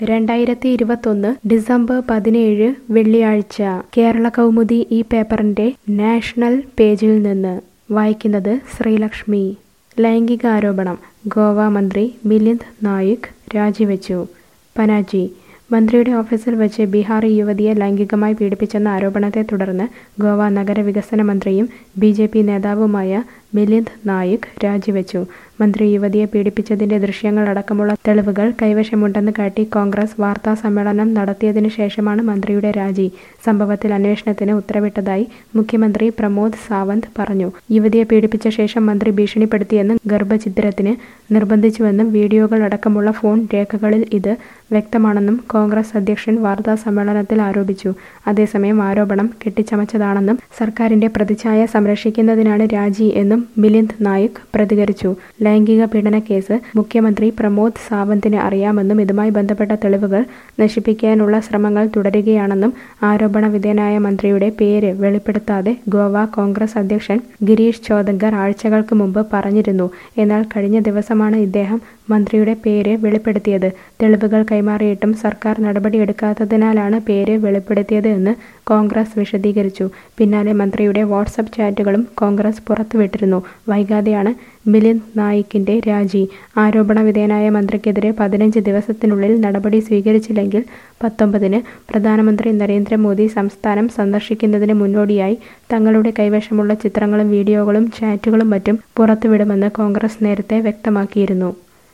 രണ്ടായിരത്തി ഇരുപത്തൊന്ന് ഡിസംബർ പതിനേഴ് വെള്ളിയാഴ്ച കേരള കൗമുദി ഈ പേപ്പറിന്റെ നാഷണൽ പേജിൽ നിന്ന് വായിക്കുന്നത് ശ്രീലക്ഷ്മി ലൈംഗികാരോപണം ഗോവ മന്ത്രി മിലിന്ദ് നായിക് രാജിവെച്ചു പനാജി മന്ത്രിയുടെ ഓഫീസിൽ വെച്ച് ബീഹാറി യുവതിയെ ലൈംഗികമായി പീഡിപ്പിച്ചെന്ന ആരോപണത്തെ തുടർന്ന് ഗോവ നഗരവികസന മന്ത്രിയും ബി ജെ പി നേതാവുമായ മിലിന്ദ് നായിക് രാജിവെച്ചു മന്ത്രി യുവതിയെ പീഡിപ്പിച്ചതിന്റെ ദൃശ്യങ്ങളടക്കമുള്ള തെളിവുകൾ കൈവശമുണ്ടെന്ന് കാട്ടി കോൺഗ്രസ് വാർത്താ സമ്മേളനം നടത്തിയതിനു ശേഷമാണ് മന്ത്രിയുടെ രാജി സംഭവത്തിൽ അന്വേഷണത്തിന് ഉത്തരവിട്ടതായി മുഖ്യമന്ത്രി പ്രമോദ് സാവന്ത് പറഞ്ഞു യുവതിയെ പീഡിപ്പിച്ച ശേഷം മന്ത്രി ഭീഷണിപ്പെടുത്തിയെന്നും ഗർഭഛിദ്രത്തിന് നിർബന്ധിച്ചുവെന്നും വീഡിയോകൾ അടക്കമുള്ള ഫോൺ രേഖകളിൽ ഇത് വ്യക്തമാണെന്നും കോൺഗ്രസ് അധ്യക്ഷൻ വാർത്താ സമ്മേളനത്തിൽ ആരോപിച്ചു അതേസമയം ആരോപണം കെട്ടിച്ചമച്ചതാണെന്നും സർക്കാരിന്റെ പ്രതിച്ഛായ സംരക്ഷിക്കുന്നതിനാണ് രാജി എന്നും മിലിന്ദ് നായിക് പ്രതികരിച്ചു ലൈംഗിക പീഡന കേസ് മുഖ്യമന്ത്രി പ്രമോദ് സാവന്തിന് അറിയാമെന്നും ഇതുമായി ബന്ധപ്പെട്ട തെളിവുകൾ നശിപ്പിക്കാനുള്ള ശ്രമങ്ങൾ തുടരുകയാണെന്നും ആരോപണ വിധേയനായ മന്ത്രിയുടെ പേര് വെളിപ്പെടുത്താതെ ഗോവ കോൺഗ്രസ് അധ്യക്ഷൻ ഗിരീഷ് ചോദങ്കർ ആഴ്ചകൾക്ക് മുമ്പ് പറഞ്ഞിരുന്നു എന്നാൽ കഴിഞ്ഞ ദിവസമാണ് ഇദ്ദേഹം മന്ത്രിയുടെ പേര് വെളിപ്പെടുത്തിയത് തെളിവുകൾ കൈമാറിയിട്ടും സർക്കാർ നടപടിയെടുക്കാത്തതിനാലാണ് പേര് വെളിപ്പെടുത്തിയത് എന്ന് കോൺഗ്രസ് വിശദീകരിച്ചു പിന്നാലെ മന്ത്രിയുടെ വാട്സപ്പ് ചാറ്റുകളും കോൺഗ്രസ് പുറത്തുവിട്ടിരുന്നു വൈകാതെയാണ് മിലിന്ദ് നായിക്കിന്റെ രാജി ആരോപണ വിധേയനായ മന്ത്രിക്കെതിരെ പതിനഞ്ച് ദിവസത്തിനുള്ളിൽ നടപടി സ്വീകരിച്ചില്ലെങ്കിൽ പത്തൊമ്പതിന് പ്രധാനമന്ത്രി നരേന്ദ്രമോദി സംസ്ഥാനം സന്ദർശിക്കുന്നതിന് മുന്നോടിയായി തങ്ങളുടെ കൈവശമുള്ള ചിത്രങ്ങളും വീഡിയോകളും ചാറ്റുകളും മറ്റും പുറത്തുവിടുമെന്ന് കോൺഗ്രസ് നേരത്തെ വ്യക്തമാക്കിയിരുന്നു